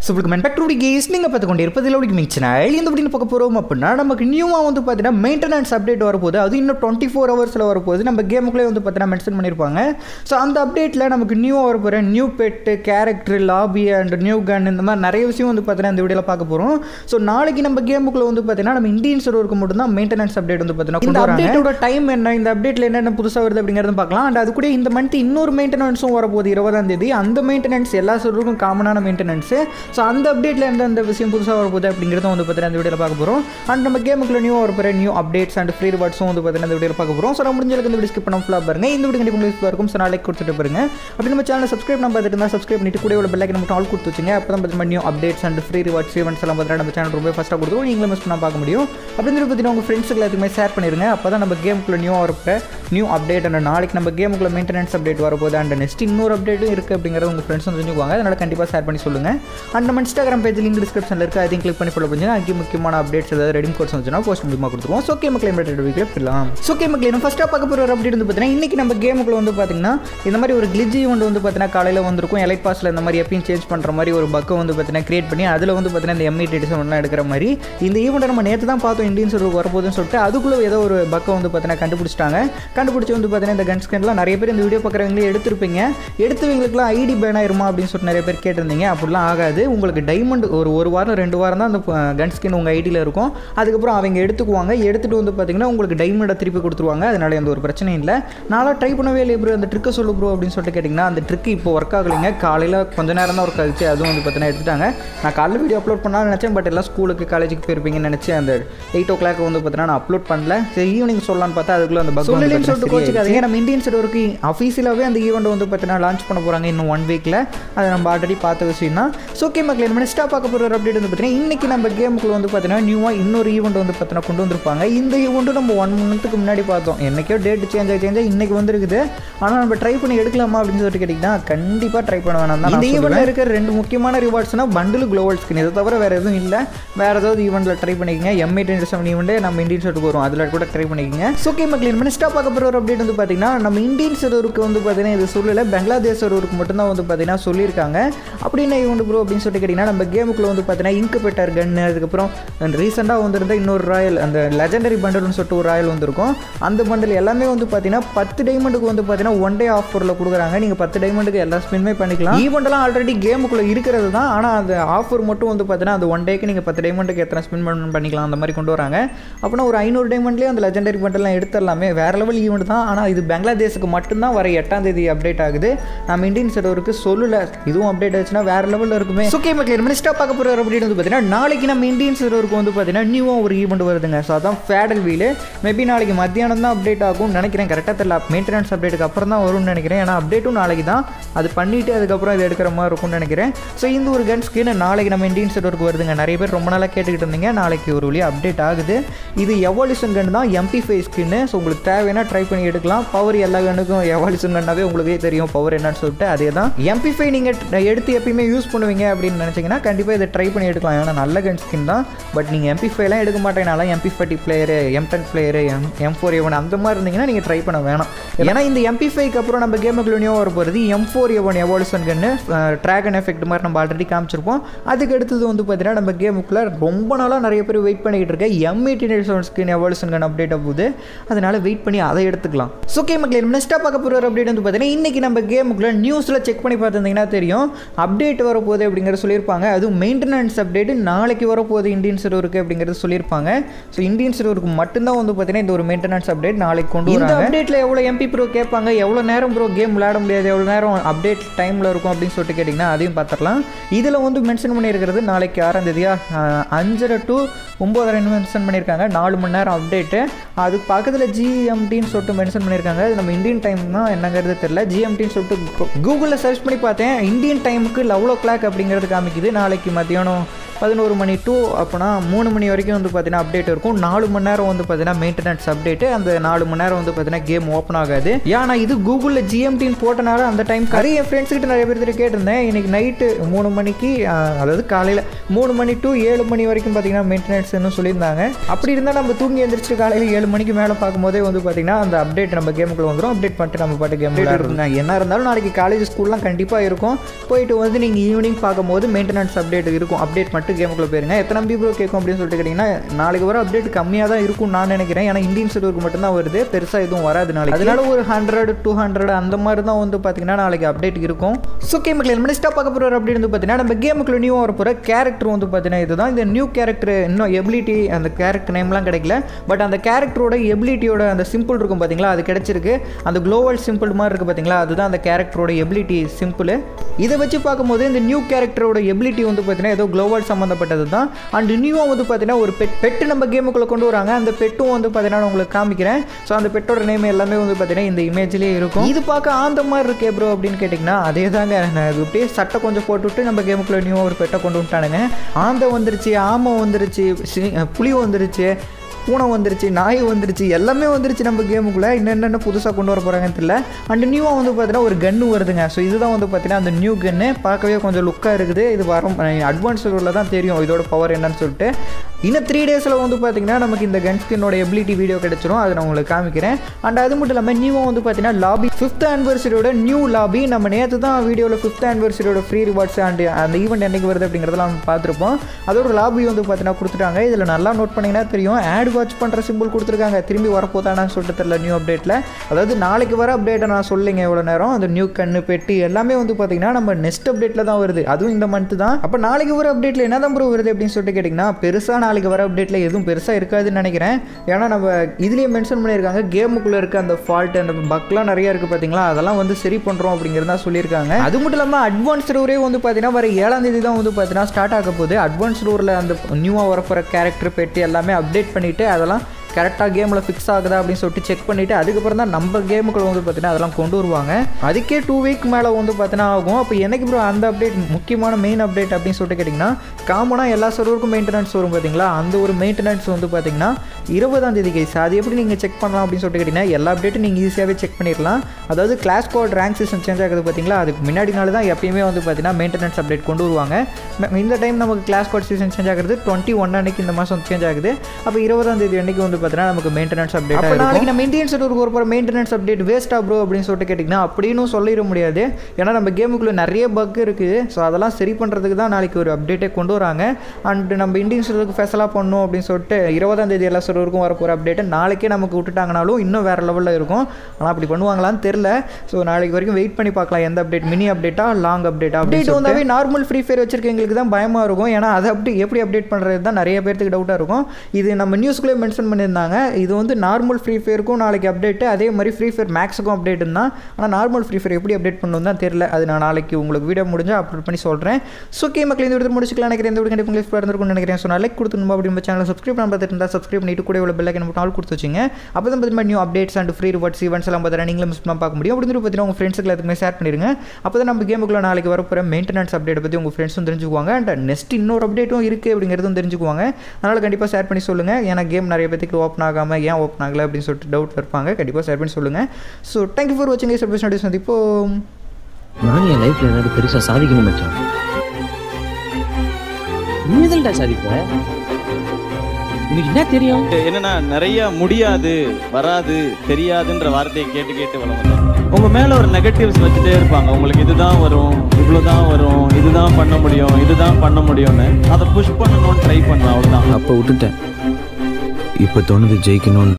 so உங்களுக்கு மென்பெக்டருடைய case நீங்கள் பார்த்து கொண்டு இருப்பதில் உங்களுக்கு மிச்சினால் இந்த அப்படின்னு பார்க்க போகிறோம் அப்படின்னா நமக்கு நியூவாக வந்து பார்த்தீங்கன்னா மெயின்டெனன்ஸ் அப்டேட் வரப்போகுது அது இன்னும் டுவெண்ட்டி ஃபோர் ஹவர்ஸில் வரப்போகுது நம்ம கேமுக்குள்ளே வந்து பார்த்தீங்கன்னா மென்ஷன் பண்ணியிருப்பாங்க ஸோ அந்த அப்டேட்டில் நமக்கு நியூவாக வரப்போகிற new pet character lobby and new gun இந்த மாதிரி நிறைய விஷயம் வந்து பார்த்தீங்கன்னா இந்த வீடியோவில் பார்க்க போகிறோம் ஸோ நாளைக்கு நம்ம கேமுக்குள்ளே வந்து பார்த்தீங்கன்னா நம்ம இந்தியன் சர்வருக்கு மட்டும் தான் மெயின்டெனன்ஸ் அப்டேட் வந்து பார்த்தீங்கன்னா இந்த அப்டேட்டோட டைம் என்ன இந்த அப்டேட்டில் என்னென்ன புதுசாக வருது அப்படிங்கிறத பார்க்கலாம் அண்ட் அது கூட இந்த மந்த் இன்னொரு மெயின்டெனன்ஸும் வரப்போகுது இருபதாம் தேதி அந்த மெயின்டெனன்ஸ் எல்லா சர்வருக்கும் காமனான மெயின்டெனன்ஸு ஸோ அந்த அப்டேட்டில் எந்தெந்த விஷயம் புதுசாக வரப்போகுது அப்படிங்கிறத வந்து பார்த்தீங்கன்னா இந்த வீடியோவில் பார்க்க போகிறோம் அண்ட் நம்ம கேமுக்குள்ள நியூ வரப்போகிற நியூ அப்டேட்ஸ் அண்ட் ஃப்ரீ ரிவார்ட்ஸும் வந்து பார்த்தீங்கன்னா இந்த வீடியோவில் பார்க்க போகிறோம் ஸோ நம்ம முடிஞ்சளவுக்கு இந்த வீடியோ ஸ்கிப் பண்ண ஃபுல்லாக பாருங்க இந்த வீடியோ கண்டிப்பாக உங்களுக்கு இருக்கும் ஸோ நாளைக்கு கொடுத்துட்டு பாருங்க அப்படி நம்ம சேனல் சப்ஸ்கிரைப் நம்ம பார்த்துட்டு இருந்தால் சப்ஸ்கிரைப் பண்ணிட்டு கூட உள்ள பெல்லைக்கு நம்ம ஆல் கொடுத்து வச்சுங்க அப்போ தான் பார்த்தீங்கன்னா new updates and free rewards events எல்லாம் பார்த்தீங்கன்னா நம்ம சேனல் ரொம்ப ஃபஸ்ட்டாக கொடுத்துருவோம் நீங்களும் மிஸ் பண்ண பார்க்க முடியும் அப்படின்னு பார்த்தீங்கன்னா உங்கள் ஃப்ரெண்ட்ஸுக்கு எல்லாத்துக்குமே ஷேர் பண்ணிருங்க அப்போ தான் நம்ம கேமுக்குள்ள நியூ வரப்போ நியூ அப்டேட் அண்ட் நாளைக்கு நம்ம கேமுக்குள்ள மெயின்டெனன்ஸ் அப்டேட் வரப்போகுது அண்ட் நெக்ஸ்ட் இன்னொரு அப்டேட்டும் இருக்குது அப்படிங்கிறத உங்கள் ஃப்ரெண்ட்ஸும் தெரிஞ்சுக்குவாங்க அதனால் கண்டிப்பாக ஷேர் பண்ணி சொல்லுங்கள் அண்ட் நம்ம இன்ஸ்டாகிராம் பேஜ் லிங்க் டிஸ்கிரிப்ஷனில் இருக்குது அதையும் கிளிக் பண்ணி ஃபாலோ பண்ணி அங்கே முக்கியமான அப்டேட்ஸ் ஏதாவது ரெடி கோர்ஸ் வந்துச்சுன்னா போஸ்ட் மூலியமாக கொடுத்துருவோம் ஸோ கே மக்கள் எம்பெட் வீக்கில் போயிடலாம் ஸோ கே மக்கள் ஃபஸ்ட்டாக பார்க்க போகிற ஒரு அப்டேட் வந்து பார்த்தீங்கன்னா இன்றைக்கி நம்ம கேமுக்குள்ள வந்து பார்த்தீங்கன்னா இந்த மாதிரி ஒரு கிளிஜ் ஈவெண்ட் வந்து பார்த்தீங்கன்னா காலையில் வந்திருக்கும் எலைட் பாஸில் இந்த மாதிரி எப்பயும் சேஞ்ச் பண்ணுற மாதிரி ஒரு பக்கை வந்து பார்த்தீங்கன்னா கிரியேட் பண்ணி அதில் வந்து பார்த்தீங்கன்னா இந்த எம்இ டிடிசன் எடுக்கிற மாதிரி இந்த ஈவெண்ட்டை நம்ம நேற்று தான் பார்த்தோம் இந்தியன் சர்வர் வரப்போகுதுன்னு சொல்லிட்டு அதுக்குள்ளே ஏதோ ஒரு பக்கை வந்து பார்த்தீங்கன்னா கண்டுபிடிச்சிட்டாங்க கண்டுபிடிச்சி வந்து பார்த்தீங்கன்னா இந்த கன் ஸ்கேன்லாம் நிறைய பேர் இந்த வீடியோ பார்க்குறவங்களே எடுத்திருப்பீங்க எடுத்தவங்களுக்குலாம் ஐடி பேன் ஆயிருமா அப்படின்னு சொல்லிட்டு நிறைய பேர் கேட்டிருந்தீங்க அப்படிலாம் ஆகாது உங்களுக்கு டைமண்ட் ஒரு ஒரு வாரம் ரெண்டு வாரம் தான் அந்த கன் ஸ்கின் உங்கள் ஐடியில் இருக்கும் அதுக்கப்புறம் அவங்க எடுத்துக்குவாங்க எடுத்துகிட்டு வந்து பார்த்தீங்கன்னா உங்களுக்கு டைமண்டை திருப்பி கொடுத்துருவாங்க அதனால எந்த ஒரு பிரச்சனையும் இல்லை நாளாக ட்ரை பண்ணவே இல்லை ப்ரோ அந்த ட்ரிக்கை சொல்லு ப்ரோ அப்படின்னு சொல்லிட்டு கேட்டிங்கன்னா அந்த ட்ரிக் இப்போ ஒர்க் ஆகலைங்க காலையில் கொஞ்ச நேரம் தான் ஒர்க் ஆகுச்சு அதுவும் வந்து பார்த்தீங்கன்னா எடுத்துட்டாங்க நான் காலையில் வீடியோ அப்லோட் பண்ணாலும் நினச்சேன் பட் எல்லாம் ஸ்கூலுக்கு காலேஜுக்கு போயிருப்பீங்கன்னு நினச்சி அந்த எயிட் ஓ கிளாக் வந்து பார்த்தீங்கன்னா நான் அப்லோட் பண்ணல சரி ஈவினிங் சொல்லலான்னு பார்த்தா அதுக்குள்ளே அந்த பக் சொல்லலன்னு சொல்லிட்டு கோச்சிக்காதீங்க நம்ம இந்தியன் சர்வருக்கு அஃபீஷியலாகவே அந்த ஈவெண்ட் வந்து பார்த்தீங்கன்னா லான்ச் பண்ண போகிறாங்க இன்னும் ஒன் வீக்கில் அதை நம்ம ஆல்ரெடி பார்த்த விஷயம் தான் ஸோ ஓகே மக்கள் நம்ம நெக்ஸ்ட்டாக பார்க்க போகிற ஒரு அப்டேட் வந்து பார்த்தீங்கன்னா இன்றைக்கி நம்ம கேமுக்குள்ள வந்து பார்த்தீங்கன்னா நியூவாக இன்னொரு ஈவெண்ட் வந்து பார்த்தீங்கன்னா கொண்டு வந்திருப்பாங்க இந்த ஈவெண்ட்டும் நம்ம ஒன் மந்த்துக்கு முன்னாடி பார்த்தோம் என்றைக்கோ டேட் சேஞ்ச் ஆகி சேஞ்ச் ஆகி இன்றைக்கி வந்துருக்குது ஆனால் நம்ம ட்ரை பண்ணி எடுக்கலாமா அப்படின்னு சொல்லிட்டு கேட்டிங்கன்னா கண்டிப்பாக ட்ரை பண்ண வேணாம் தான் இந்த ஈவெண்ட்டில் இருக்கிற ரெண்டு முக்கியமான ரிவார்ட்ஸ்னால் பண்டில் குளோவல் ஸ்கின் இதை தவிர வேறு எதுவும் இல்லை வேறு ஏதாவது ஈவெண்ட்டில் ட்ரை பண்ணிக்கங்க எம்ஏ டுவெண்ட்டி செவன் ஈவெண்ட்டே நம்ம இந்தியன் சர்வருக்கு வரும் அதில் கூட ட்ரை பண்ணிக்கங்க ஸோ ஓகே மக்கள் மினிஸ்டாக பார்க்க போகிற ஒரு அப்டேட் வந்து பார்த்தீங்கன்னா நம்ம இந்தியன் சர்வருக்கு வந்து பார்த்தீங்கன்னா இது சொல்லலை பங்களாதேஷ் சர்வருக்கு மட்டும்தான் வந்து பார்த்தீங்கன்னா சொல்லியிருக்காங்க அப்படின்னு ஈவெண்ட் ப்ரோ அப்படின்னு சொல்லிட்டு கேட்டிங்கன்னா நம்ம கேமுக்குள்ளே வந்து பார்த்தீங்கன்னா இங்கு பெட்டர் கன்னு அதுக்கப்புறம் ரீசெண்டாக வந்திருந்த இன்னொரு ராயல் அந்த லெஜண்டரி பண்டல்னு சொல்லிட்டு ஒரு ராயல் வந்திருக்கும் அந்த பண்டல் எல்லாமே வந்து பார்த்தீங்கன்னா பத்து டைமண்டுக்கு வந்து பார்த்தீங்கன்னா ஒன் டே ஆஃபரில் கொடுக்குறாங்க நீங்கள் பத்து டைமண்டுக்கு எல்லா ஸ்பின்மே பண்ணிக்கலாம் ஈவெண்ட்லாம் ஆல்ரெடி கேமுக்குள்ளே இருக்கிறது தான் ஆனால் அந்த ஆஃபர் மட்டும் வந்து பார்த்தீங்கன்னா அந்த ஒன் டேக்கு நீங்கள் பத்து டைமண்டுக்கு எத்தனை ஸ்பின் பண்ண பண்ணிக்கலாம் அந்த மாதிரி கொண்டு வராங்க அப்படின்னா ஒரு ஐநூறு டைமண்ட்லேயே அந்த லெஜண்டரி பண்டல்லாம் எடுத்துடலாமே வேறு லெவல் ஈவெண்ட் தான் ஆனால் இது பங்களாதேஷுக்கு மட்டும்தான் வர எட்டாம் தேதி அப்டேட் ஆகுது நம்ம இந்தியன் சர்வருக்கு சொல்லலை இதுவும் அப்டேட் ஆச்சுன்னா வேறு லெவலில் இருக்குமே ஓகே மக்கள் மினிஸ்டாக பார்க்க போகிற அப்டேட் வந்து பார்த்தீங்கன்னா நாளைக்கு நம்ம இந்தியன் சர்வருக்கு வந்து பார்த்தீங்கன்னா நியூவாக ஒரு ஈவெண்ட் வருதுங்க ஸோ அதான் ஃபேடல் வீலு மேபி நாளைக்கு மத்தியானம் தான் அப்டேட் ஆகும்னு நினைக்கிறேன் கரெக்டாக தெரியல மெயின்டெனன்ஸ் அப்டேட்டுக்கு அப்புறம் தான் வரும்னு நினைக்கிறேன் ஏன்னா அப்டேட்டும் நாளைக்கு தான் அது பண்ணிவிட்டு அதுக்கப்புறம் இது எடுக்கிற மாதிரி இருக்கும்னு நினைக்கிறேன் ஸோ இந்த ஒரு கன் ஸ்கின் நாளைக்கு நம்ம இந்தியன் சர்வருக்கு வருதுங்க நிறைய பேர் ரொம்ப நாளாக கேட்டுக்கிட்டு இருந்தீங்க நாளைக்கு ஒரு வழியாக அப்டேட் ஆகுது இது எவால்யூஷன் கன் தான் எம்பி ஃபைவ் ஸ்கின்னு ஸோ உங்களுக்கு தேவைன்னா ட்ரை பண்ணி எடுக்கலாம் பவர் எல்லா கண்ணுக்கும் எவால்யூஷன் கன்னாவே உங்களுக்கே தெரியும் பவர் என்னன்னு சொல்லிட்டு அதே தான் எம்பி ஃபைவ் நீங்கள் எடுத்து எப்பயுமே யூஸ் பண்ணுவீங்க அப்படின்னு நினச்சிங்கன்னா கண்டிப்பாக இதை ட்ரை பண்ணி எடுக்கலாம் ஏன்னா நல்ல கன் ஸ்கின் தான் பட் நீங்கள் எம்பி ஃபைவ்லாம் எடுக்க மாட்டேங்கனால MP forty player M ten player M M four A one அந்த மாதிரி இருந்தீங்கன்னா நீங்கள் ட்ரை பண்ண வேணாம் ஏன்னா இந்த எம்பி ஃபைவ்க்கு அப்புறம் நம்ம கேமுக்குள்ள நியூ வர போகிறது எம் ஃபோர் எவன் எவால்யூஷன் கன்னு ட்ராகன் எஃபெக்ட் மாதிரி நம்ம ஆல்ரெடி காமிச்சிருப்போம் அதுக்கு அடுத்தது வந்து பார்த்தீங்கன்னா நம்ம கேமுக்குள்ள ரொம்ப நாளாக நிறைய பேர் வெயிட் பண்ணிக்கிட்டு இருக்க M eighty skin evolution gun update ஆகுது அதனால வெயிட் பண்ணி அதை எடுத்துக்கலாம் ஸோ கேம் மக்கள் நெக்ஸ்ட்டாக பார்க்க போகிற ஒரு அப்டேட் வந்து பார்த்தீங்கன்னா இன்றைக்கி நம்ம கேமுக்குள்ள நியூஸில் செக் பண்ணி பார்த்துருந்தீங்கன்னா தெரியும் அப்டேட் வரப்போகுது அப்படிங்கிற சொல்லியிருப்பாங்க அதுவும் மெயின்டெனன்ஸ் அப்டேட் நாளைக்கு வரப்போகுது இந்தியன் சர்வருக்கு அப்படிங்கிறது சொல்லியிருப்பாங்க ஸோ இந்தியன் சர்வருக்கு மட்டும்தான் வந்து பார்த்தீங்கன்னா இந்த ஒரு மெயின்டெனன்ஸ் அப்டேட் நாளைக்கு கொண்டு வராங்க இந்த அப்டேட்டில் எவ்வளோ எம்பி ப்ரோ கேட்பாங்க எவ்வளோ நேரம் ப்ரோ கேம் விளையாட முடியாது எவ்வளோ நேரம் அப்டேட் டைமில் இருக்கும் அப்படின்னு சொல்லிட்டு கேட்டிங்கன்னா அதையும் பார்த்துக்கலாம் இதில் வந்து மென்ஷன் பண்ணியிருக்கிறது நாளைக்கு ஆறாம் தேதியா அஞ்சரை டு ஒம்போதரை மென்ஷன் பண்ணியிருக்காங்க நாலு மணி நேரம் அப்டேட்டு அதுக்கு பக்கத்தில் ஜிஎம்டின்னு சொல்லிட்டு மென்ஷன் பண்ணியிருக்காங்க அது நம்ம இந்தியன் டைம் தான் என்னங்கிறது தெரியல ஜிஎம்டின்னு சொல்லிட்டு கூகுளில் சர்ச் பண்ணி பார்த்தேன் இந்தியன் டைமுக்கு லெவல் ஓ கிளாக் அப்படிங்கிறது காமிக்குது நாளைக்கு மத்தியானம் பதினோரு மணி டூ அப்போனா மூணு மணி வரைக்கும் வந்து பார்த்தீங்கன்னா அப்டேட் இருக்கும் நாலு மணி நேரம் வந்து பார்த்தீங்கன்னா மெயின்டெனன்ஸ் அப்டேட்டு அந்த நாலு மணி நேரம் வந்து பார்த்தீங்கன்னா கேம் ஓப்பன் ஆகாது ஏன்னா இது கூகுளில் ஜிஎம்டின்னு போட்டனால அந்த டைம் நிறைய என் ஃப்ரெண்ட்ஸ் கிட்ட நிறைய பேர் கேட்டிருந்தேன் இன்னைக்கு நைட்டு மூணு மணிக்கு ஆஹ், அதாவது காலையில் மூணு மணி டு ஏழு மணி வரைக்கும் பார்த்தீங்கன்னா மெயின்டெனன்ஸ்னு சொல்லியிருந்தாங்க அப்படி இருந்தால் நம்ம தூங்கி எந்திரிச்சு காலையில் ஏழு மணிக்கு மேலே பார்க்கும்போதே வந்து பார்த்தீங்கன்னா அந்த அப்டேட் நம்ம கேமுக்குள்ள வந்துடும் அப்டேட் பண்ணிட்டு நம்ம பாட்டு கேம் இருக்குங்க என்ன இருந்தாலும் நாளைக்கு காலேஜ் ஸ்கூல்லாம் கண்டிப்பாக இருக்கும் போயிட்டு வந்து நீங்கள் ஈவினிங் பார்க்கும்போது மெயின்டெனன்ஸ் அப்டேட் இருக்கும் அப்டேட் மட்டும் கேமுக்குள்ள போயிருங்க எத்தனை எம்பி ப்ரோ கேட்கும் அப்படின்னு சொல்லிட்டு கேட்டிங்கன்னா நாளைக்கு வர அப்டேட் கம்மியாக தான் இருக்கும் நான் நினைக்கிறேன் ஏன்னா இந்தியன் சர்வருக்கு மட்டும் தான் வருது பெருசாக எதுவும் வராது நாளைக்கு அதனால ஒரு ஹண்ட்ரட் டூ ஹண்ட்ரட் அந்த மாதிரி தான் வந்து பார்த்தீங்கன்னா நாளைக்கு அப்டேட் இருக்கும் ஸோ கேமுக்குள்ள எலிமெண்ட் பார்க்க போகிற அப்படின்னு வந்து பார்த்தீங்கன்னா நம்ம கேமுக்குள்ள நியூ வர போகிற கேரக்டர் வந்து பார்த்தீங்கன்னா இதுதான் இந்த நியூ கேரக்டர் இன்னும் எபிலிட்டி அந்த கேரக்டர் நேம்லாம் கிடைக்கல பட் அந்த கேரக்டரோட எபிலிட்டியோட அந்த சிம்பிள் இருக்கும் பார்த்தீங்களா அது கிடைச்சிருக்கு அந்த குளோவல் சிம்பிள் மாதிரி இருக்குது பார்த்தீங்களா அதுதான் அந்த கேரக்டரோட எபிலிட்டி சிம்பிள் இதை வச்சு பார்க்கும்போது இந்த நியூ கேரக்டரோட எபிலிட்டி வந்து பார்த்தீங்கன்னா ஏதோ குளோவல் சம்மந்தப்பட்டது தான் அண்ட் நியூவாக வந்து பார்த்தீங்கன்னா ஒரு பெட் பெட்டு நம்ம கேமுக்குள்ளே கொண்டு வராங்க அந்த பெட்டும் வந்து பார்த்தீங்கன்னா நான் உங்களுக்கு காமிக்கிறேன் ஸோ அந்த பெட்டோட நேம் எல்லாமே வந்து பார்த்தீங்கன்னா இந்த இமேஜ்லேயே இருக்கும் இது பார்க்க ஆந்த மாதிரி இருக்கே ப்ரோ அப்படின்னு கேட்டிங்கன்னா அதே தாங்க நான் இது அப்படியே சட்டை கொஞ்சம் போட்டுவிட்டு நம்ம கேமுக்குள்ளே நியூவாக ஒரு பெட்டை கொண்டு வந்துட்டானுங்க ஆந்தை வந்துருச்சு ஆமை வந்துருச்சு சி- புலி வந்துருச்சு பூனை வந்துருச்சு நாய் வந்துருச்சு எல்லாமே வந்துருச்சு நம்ம கேமுக்குள்ளே இன்னும் என்னென்ன புதுசாக கொண்டு வர போகிறாங்கன்னு தெரியல அண்ட் நியூவாக வந்து பார்த்தீங்கன்னா ஒரு கன்று வருதுங்க ஸோ இதுதான் வந்து பார்த்தீங்கன்னா அந்த நியூ கன்று பார்க்கவே கொஞ்சம் லுக்காக இருக்குது இது வரும் அட்வான்ஸ் தான் தெரியும் இதோட பவர் என்னன்னு சொல்லிட்டு இன்னும் த்ரீ டேஸில் வந்து பார்த்தீங்கன்னா நமக்கு இந்த கன் ஸ்கின்னோட எபிலிட்டி வீடியோ கிடைச்சிரும் அதை நான் உங்களுக்கு காமிக்கிறேன் அண்ட் அது மட்டும் இல்லாமல் நியூவாக வந்து பார்த்தீங்கன்னா லாபி ஃபிஃப்த் ஆனிவர்சரியோட நியூ லாபி நம்ம நேற்று தான் வீடியோவில் ஃபிஃப்த் ஆனிவர்சரியோட ஃப்ரீ ரிவார்ட்ஸ் அண்ட் அந்த ஈவெண்ட் என்னைக்கு வருது அப்படிங்கிறதெல்லாம் நம்ம பார்த்துருப்போம் அதோட லாபி வந்து பார்த்தீங்கன்னா கொடுத்துட்டாங்க இதில் நல்லா நோட் பண்ணிங்கன்னா தெரியும் ஆட் வாட்ச் பண்ணுற சிம்பிள் கொடுத்துருக்காங்க திரும்பி வரப்போதானான்னு சொல்லிட்டு தெரியல நியூ அப்டேட்டில் அதாவது நாளைக்கு வர அப்டேட்டை நான் சொல்லிங்க எவ்வளோ நேரம் அந்த நியூ கண்ணு பெட்டி எல்லாமே வந்து பார்த்தீங்கன்னா நம்ம நெக்ஸ்ட் அப்டேட்டில் தான் வருது அதுவும் இந்த மந்த் தான் அப்போ நாளைக்கு வர அப்டேட்டில் என்ன தான் ப்ரோ வருது அப்படின்னு சொல்லிட்டு கேட்டிங்கன்னா பெருசாக நாளைக்கு வர அப்டேட்டில் எதுவும் பெருசாக இருக்காதுன்னு நினைக்கிறேன் ஏன்னா நம்ம இதுலேயே மென்ஷன் பண்ணியிருக்காங்க கேமுக்குள்ளே இருக்க அந்த ஃபால்ட் அந்த பக்லாம் நிறைய இருக்குது பார்த்தீங்களா அதெல்லாம் வந்து சரி பண்ணுறோம் அப்படிங்கிறதா சொல்லியிருக்காங்க அது மட்டும் இல்லாமல் அட்வான்ஸ் ரூரே வந்து பார்த்தீங்கன்னா வர ஏழாம் தேதி தான் வந்து பார்த்தீங்கன்னா ஸ்டார்ட் ஆக போகுது அட்வான்ஸ் ரூரில் அந்த நியூவாக வரப்போகிற கேரக்டர் பெட்டி எல்லாமே அப்டேட் பண்ணிவிட்டு அதெல்லாம் கரெக்டாக கேமில் ஃபிக்ஸ் ஆகுதா அப்படின்னு சொல்லிட்டு செக் பண்ணிவிட்டு அதுக்கப்புறம் தான் நம்ம கேமுக்குள்ள வந்து பார்த்தீங்கன்னா அதெல்லாம் கொண்டு வருவாங்க அதுக்கே டூ வீக் மேலே வந்து பார்த்தீங்கன்னா ஆகும் அப்போ எனக்கு ப்ரோ அந்த அப்டேட் முக்கியமான மெயின் அப்டேட் அப்படின்னு சொல்லிட்டு கேட்டிங்கன்னா காமனாக எல்லா சர்வருக்கும் மெயின்டெனன்ஸ் வரும் பார்த்தீங்களா அந்த ஒரு மெயின்டெனன்ஸ் வந்து பார்த்தீங்கன்னா இருபதாம் தேதி கைஸ் அது எப்படி நீங்கள் செக் பண்ணலாம் அப்படின்னு சொல்லிட்டு கேட்டிங்கன்னா எல்லா அப்டேட்டும் நீங்கள் ஈஸியாகவே செக் பண்ணிடலாம் அதாவது clash squad rank system change ஆகுது பார்த்தீங்களா அதுக்கு முன்னாடி நாள் தான் எப்பயுமே வந்து பார்த்தீங்கன்னா மெயின்டெனன்ஸ் அப்டேட் கொண்டு வருவாங்க ம- இந்த டைம் நமக்கு கிளாஸ் கோட் சீசன் சேஞ்ச் ஆகுது டுவெண்ட்டி ஒன் அன்னைக்கு இந்த மாதம் சேஞ்ச் ஆகுது அப்போ இருபதாம் தேதி அன்னைக்கு வந்து பார்த்தீங்கன்னா நமக்கு மெயின்டெனன்ஸ் அப்டேட் அப்போ நாளைக்கு நம்ம இந்தியன் சர்வருக்கு ஒரு போகிற மெயின்டெனன்ஸ் அப்டேட் வேஸ்ட்டாக ப்ரோ அப்படின்னு சொல்லிட்டு கேட்டிங்கன்னா அப்படின்னு சொல்லிட முடியாது ஏன்னா நம்ம கேமுக்குள்ளே நிறைய பக் இருக்குது ஸோ அதெல்லாம் சரி பண்ணுறதுக்கு தான் நாளைக்கு ஒரு அப்டேட்டே கொண்டு வராங்க அண்ட் நம்ம இந்தியன் சர்வருக்கு ஃபெசலாக பண்ணணும் அப்படின்னு சொல்லிட்டு இருபதாம் தேதி எல்லா சர்வருக்கும் வர போகிற அப்டேட்டை நாளைக்கே நமக்கு விட்டுட்டாங்கனாலும் இன்னும் வேறு லெவலில் இருக்கும் ஆனால் அப்படி பண்ணுவாங்களான்னு தெரில ஸோ நாளைக்கு வரைக்கும் வெயிட் பண்ணி பார்க்கலாம் எந்த அப்டேட் மினி அப்டேட்டா லாங் அப்டேட்டா அப்டேட் வந்தாவே நார்மல் ஃப்ரீ ஃபயர் வச்சிருக்கவங்களுக்கு தான் பயமாக இருக்கும் ஏன்னா அதை அப்படி எப்படி அப்டேட் பண்ணுறது தான் நிறைய பேர்த்துக்கு டவுட்டாக இருக்கும் இது நம்ம நியூஸ்க்குள்ளே மென்ஷன் பண்ணியிருந்தாங்க இது வந்து நார்மல் ஃப்ரீ ஃபயருக்கும் நாளைக்கு அப்டேட்டு அதே மாதிரி ஃப்ரீ ஃபயர் மேக்ஸுக்கும் அப்டேட் தான் ஆனால் நார்மல் ஃப்ரீ ஃபயர் எப்படி அப்டேட் பண்ணணும் தான் தெரியல அது நான் நாளைக்கு உங்களுக்கு வீடியோ முடிஞ்சால் அப்லோட் பண்ணி சொல்கிறேன் ஸோ கே மக்கள் இந்த வீடியோ முடிச்சுக்கலாம் நினைக்கிறேன் இந்த வீடியோ கண்டிப்பாக உங்களுக்கு இருந்திருக்கும்னு நினைக்கிறேன் ஸோ லைக் கொடுத்துருந்தோம் அப்படி நம்ம சேனல் சப்ஸ்கிரைப் பண்ண பார்த்துட்டு இருந்தால் சப்ஸ்கிரைப் பண்ணிட்டு கூட இவ்வளோ பெல் ஐக்கன் மட்டும் ஆல் கொடுத்து வச்சுங்க அப்போ தான் பார்த்தீங்கன்னா new updates and free rewards events எல்லாம் பார்த்தீங்கன்னா நீங்களும் மிஸ் பண்ண பார்க்க முடியும் அப்படின்னு பார்த்தீங்கன்னா உங்கள் ஃப்ரெண்ட்ஸுக்கு எல்லாத்துக்குமே ஷேர் பண்ணிடுங்க அப்போ தான் நம்ம கேமுக்குள்ள நாளைக்கு வரப்போகிற மெயின்டெனன்ஸ் அப்டேட் பற்றி உங்கள் ஃப்ரெண்ட்ஸும் தெரிஞ்சுக்குவாங்க அண்ட் நெக்ஸ்ட் இன்னொரு அப்டேட்டும் இருக்குது அப்படிங்கிறதும் தெரிஞ்சுக்குவாங்க அதனால் கண்டிப்பாக ஷேர் பண்ணி சொல்லுங்கள் ஏன்னா கேம் நிறைய பேத்துக்கு ஓப்பன் ஆகாமல் ஏன் ஓப்பன் ஆகலை அப்படின்னு சொல்லிட்டு டவுட் இருப்பாங்க கண்டிப்பாக ஷேர் பண்ணி சொல்லுங்கள் ஸோ தேங்க்யூ ஃபார் வாட்சிங் சர்வீஸ் சந்திப்போம் நான் என் லைஃப்ல ஏதாவது பெருசா சாதிக்கணும் மச்சான் நீ எதுலடா சாதிப்ப உனக்கு என்ன தெரியும் என்னன்னா நிறைய முடியாது வராது தெரியாதுன்ற வார்த்தையை கேட்டு கேட்டு வளர்ந்தேன் உங்க மேல ஒரு நெகட்டிவ்ஸ் வச்சுட்டே இருப்பாங்க உங்களுக்கு இதுதான் வரும் இவ்வளவுதான் வரும் இதுதான் பண்ண முடியும் இதுதான் பண்ண முடியும்னு அதை புஷ் பண்ணணும்னு ட்ரை பண்ணுவேன் அவ்வளவுதான் அப்போ விட்டுட்டேன் இப்போ தோணுது ஜெயிக்கணும்னு